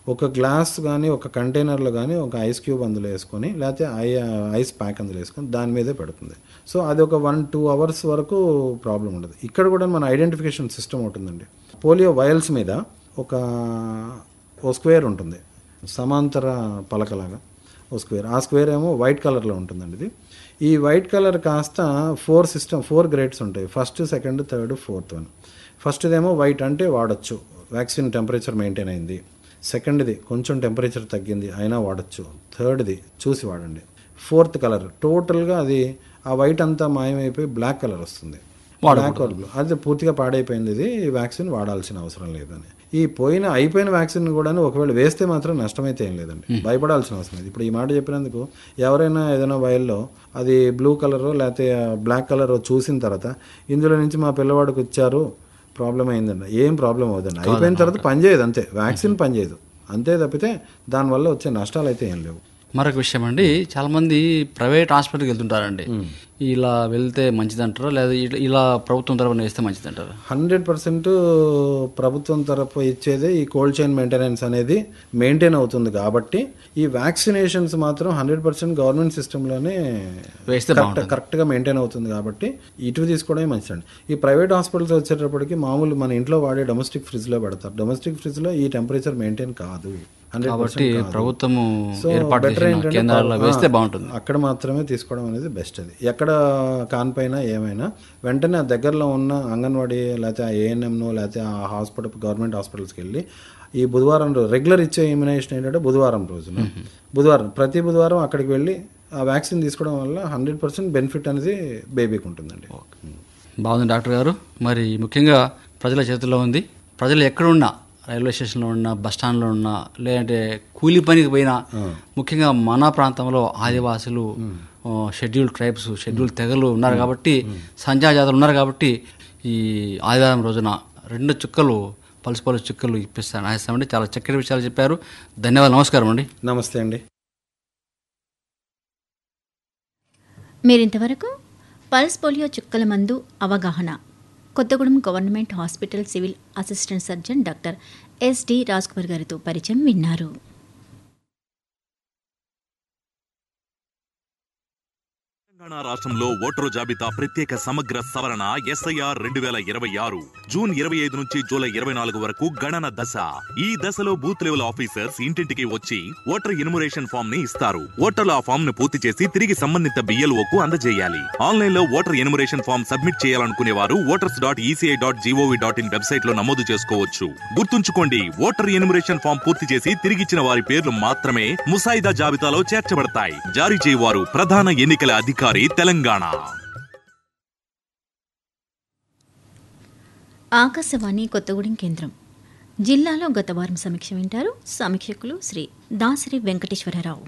ఒక గ్లాస్ కానీ ఒక కంటైనర్లో కానీ ఒక ఐస్ క్యూబ్ అందులో వేసుకొని లేకపోతే ఐ ఐస్ ప్యాక్ అందులో వేసుకొని దాని మీదే పెడుతుంది సో అది ఒక వన్ టూ అవర్స్ వరకు ప్రాబ్లం ఉండదు ఇక్కడ కూడా మన ఐడెంటిఫికేషన్ సిస్టమ్ ఉంటుందండి పోలియో వైల్స్ మీద ఒక ఓ స్క్వేర్ ఉంటుంది సమాంతర పలకలాగా ఓ స్క్వేర్ ఆ స్క్వేర్ ఏమో వైట్ కలర్లో ఉంటుందండి ఇది ఈ వైట్ కలర్ కాస్త ఫోర్ సిస్టమ్ ఫోర్ గ్రేడ్స్ ఉంటాయి first second third fourth one ఫస్ట్దేమో వైట్ అంటే వాడచ్చు వ్యాక్సిన్ టెంపరేచర్ మెయింటైన్ అయింది సెకండ్ది కొంచెం టెంపరేచర్ తగ్గింది అయినా వాడచ్చు థర్డ్ది చూసి వాడండి ఫోర్త్ కలర్ టోటల్గా అది ఆ వైట్ అంతా మాయమైపోయి బ్లాక్ కలర్ వస్తుంది బ్లాక్ కలర్ అది పూర్తిగా పాడైపోయింది ఇది ఈ వ్యాక్సిన్ వాడాల్సిన అవసరం లేదని ఈ పోయిన అయిపోయిన వ్యాక్సిన్ కూడా ఒకవేళ వేస్తే మాత్రం నష్టమైతే ఏం లేదండి భయపడాల్సిన అవసరం లేదు ఇప్పుడు ఈ మాట చెప్పినందుకు ఎవరైనా ఏదైనా వైల్లో అది బ్లూ కలర్ లేకపోతే బ్లాక్ కలర్ చూసిన తర్వాత ఇందులో నుంచి మా పిల్లవాడికి వచ్చారు ప్రాబ్లం అయిందండి ఏం ప్రాబ్లం అవుతుంది అయిపోయిన తర్వాత పనిచేయదు అంతే వ్యాక్సిన్ పనిచేయదు అంతే తప్పితే దానివల్ల వచ్చే నష్టాలు అయితే ఏం లేవు మరొక విషయం అండి చాలా మంది ప్రైవేట్ హాస్పిటల్కి వెళ్తుంటారండి ఇలా వెళ్తే మంచిదంటారా లేదా ఇలా- ఇలా ప్రభుత్వం తరపున వేస్తే మంచిదంటారా హండ్రెడ్ పర్సెంట్ ప్రభుత్వం తరపు ఇచ్చేదే ఈ కోల్డ్ చైన్ మెయింటెనెన్స్ అనేది మెయింటైన్ అవుతుంది కాబట్టి ఈ వ్యాక్సినేషన్స్ మాత్రం హండ్రెడ్ పర్సెంట్ గవర్నమెంట్ సిస్టంలోనే వేస్తే కరెక్ట్ కరెక్ట్గా మెయింటైన్ అవుతుంది కాబట్టి ఇటు తీసుకోవడమే మంచిదండి ఈ ప్రైవేట్ హాస్పిటల్స్ వచ్చేటప్పటికి మామూలు మన ఇంట్లో వాడే డొమెస్టిక్ ఫ్రిడ్జ్లో పెడతారు డొమెస్టిక్ ఫ్రిడ్జ్లో ఈ టెంపరేచర్ మెయింటైన్ కాదు హండ్రెడ్ కాబట్టి ప్రభుత్వము సో ఏర్పాటు బెటర్ చేసిన ఏంటంటే కేంద్రాల్లో ఆ, వేస్తే బాగుంటుంది అక్కడ మాత్రమే తీసుకోవడం అనేది బెస్ట్ అది ఎక్కడ కాన్పైనా ఏమైనా వెంటనే ఆ దగ్గరలో ఉన్న అంగన్వాడీ లేకపోతే ఆ ఏఎన్ఎంనో లేకపోతే ఆ హాస్పిటల్ గవర్నమెంట్ హాస్పిటల్స్కి వెళ్ళి ఈ బుధవారం రోజు రెగ్యులర్ ఇచ్చే ఇమ్యునైజేషన్ ఏంటంటే బుధవారం రోజున బుధవారం ప్రతి బుధవారం అక్కడికి వెళ్ళి ఆ వ్యాక్సిన్ తీసుకోవడం వల్ల హండ్రెడ్ పర్సెంట్ బెనిఫిట్ అనేది బేబీకి ఉంటుందండి బాగుంది డాక్టర్ గారు మరి ముఖ్యంగా ప్రజల చేతుల్లో ఉంది ప్రజలు ఎక్కడున్నా రైల్వే స్టేషన్లో ఉన్నా బస్ స్టాండ్లో ఉన్నా లేదంటే కూలి పనికి పోయినా ముఖ్యంగా మన ప్రాంతంలో ఆదివాసులు షెడ్యూల్ ట్రైబ్స్ షెడ్యూల్ తెగలు ఉన్నారు కాబట్టి సంజా జాతలు ఉన్నారు కాబట్టి ఈ ఆదివారం రోజున రెండు చుక్కలు పలుసు పలుసు చుక్కలు ఇప్పిస్తాను ఆశిస్తామండి చాలా చక్కటి విషయాలు చెప్పారు ధన్యవాదాలు నమస్కారం అండి నమస్తే అండి మీరింతవరకు పల్స్ పోలియో చుక్కల మందు అవగాహన Kothagudem government hospital civil assistant surgeon doctor SD Kumar గారితో పరిచయం విన్నారు తెలంగాణ రాష్ట్రంలో ఓటరు జాబితా ప్రత్యేక సమగ్ర సవరణ ఎస్ఐఆర్ రెండు వేల ఇరవై ఆరు జూన్ ఇరవై ఐదు నుంచి జూలై ఇరవై నాలుగు వరకు గణన దశ ఈ దశలో బూత్ లెవెల్ ఆఫీసర్స్ ఇంటింటికి వచ్చి ఓటర్ ఇనుమరేషన్ ఫామ్ ని ఇస్తారు ఓటర్లు ఆ ఫామ్ ను పూర్తి చేసి తిరిగి సంబంధిత బిఎల్ఓ కు అందజేయాలి ఆన్లైన్ లో ఓటర్ ఎనుమరేషన్ ఫామ్ సబ్మిట్ చేయాలనుకునే వారు voters dot ECI dot GOV dot in website లో నమోదు చేసుకోవచ్చు గుర్తుంచుకోండి ఓటర్ ఎనుమరేషన్ ఫామ్ పూర్తి చేసి తిరిగిచ్చిన వారి పేర్లు మాత్రమే ముసాయిదా జాబితాలో చేర్చబడతాయి జారీ చేయవారు ప్రధాన ఎన్నికల అధికారి తెలంగాణ ఆకాశవాణి కొత్తగూడెం కేంద్రం జిల్లాలో గత వారం సమీక్ష వింటారు సమీక్షకులు శ్రీ దాసరి వెంకటేశ్వరరావు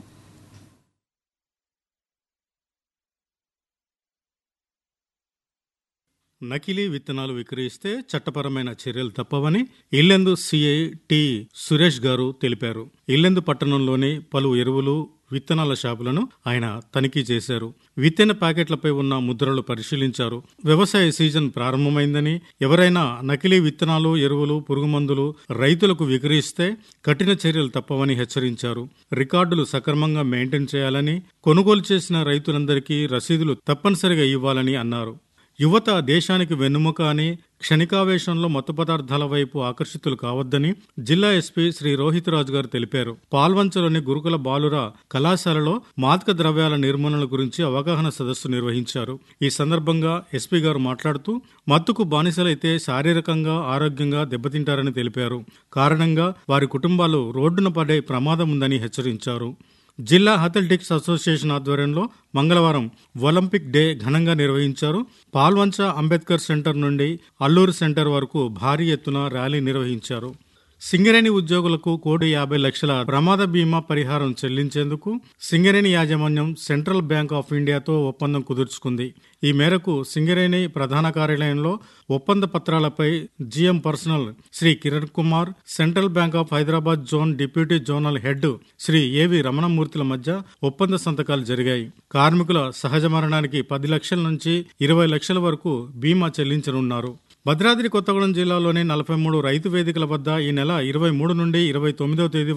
నకిలీ విత్తనాలు విక్రయిస్తే చట్టపరమైన చర్యలు తప్పవని ఇల్లెందు సిఐ టి సురేష్ గారు తెలిపారు ఇల్లెందు పట్టణంలోని పలు ఎరువులు విత్తనాల షాపులను ఆయన తనిఖీ చేశారు విత్తన ప్యాకెట్లపై ఉన్న ముద్రలు పరిశీలించారు వ్యవసాయ సీజన్ ప్రారంభమైందని ఎవరైనా నకిలీ విత్తనాలు ఎరువులు పురుగుమందులు రైతులకు విక్రయిస్తే కఠిన చర్యలు తప్పవని హెచ్చరించారు రికార్డులు సక్రమంగా మెయింటైన్ చేయాలని కొనుగోలు చేసిన రైతులందరికీ రసీదులు తప్పనిసరిగా ఇవ్వాలని అన్నారు యువత దేశానికి వెన్నుముక అని క్షణికావేశంలో మత్తు పదార్థాల వైపు ఆకర్షితులు కావద్దని జిల్లా ఎస్పీ శ్రీ రోహిత్ రాజు గారు తెలిపారు పాల్వంచలోని గురుకుల బాలుర కళాశాలలో మాదక ద్రవ్యాల నిర్మూలన గురించి అవగాహన సదస్సు నిర్వహించారు ఈ సందర్భంగా ఎస్పీ గారు మాట్లాడుతూ మత్తుకు బానిసలైతే శారీరకంగా ఆరోగ్యంగా దెబ్బతింటారని తెలిపారు కారణంగా వారి కుటుంబాలు రోడ్డున పడే ప్రమాదం ఉందని హెచ్చరించారు జిల్లా అథ్లెటిక్స్ అసోసియేషన్ ఆధ్వర్యంలో మంగళవారం ఒలింపిక్ డే ఘనంగా నిర్వహించారు పాల్వంచ అంబేద్కర్ సెంటర్ నుండి అల్లూరు సెంటర్ వరకు భారీ ఎత్తున ర్యాలీ నిర్వహించారు సింగరేణి ఉద్యోగులకు కోటి యాభై లక్షల ప్రమాద బీమా పరిహారం చెల్లించేందుకు సింగరేణి యాజమాన్యం సెంట్రల్ బ్యాంక్ ఆఫ్ ఇండియాతో ఒప్పందం కుదుర్చుకుంది ఈ మేరకు సింగరేణి ప్రధాన కార్యాలయంలో ఒప్పంద పత్రాలపై GM personnel Shri Kiran Kumar Central Bank of Hyderabad zone deputy zonal head Shri AV రమణమూర్తుల మధ్య ఒప్పంద సంతకాలు జరిగాయి కార్మికుల సహజ మరణానికి పది లక్షల నుంచి ఇరవై లక్షల వరకు బీమా చెల్లించనున్నారు భద్రాద్రి కొత్తగూడెం జిల్లాలోని నలభై మూడు రైతు వేదికల వద్ద ఈ నెల ఇరవై మూడు నుండి ఇరవై తొమ్మిదవ తేదీ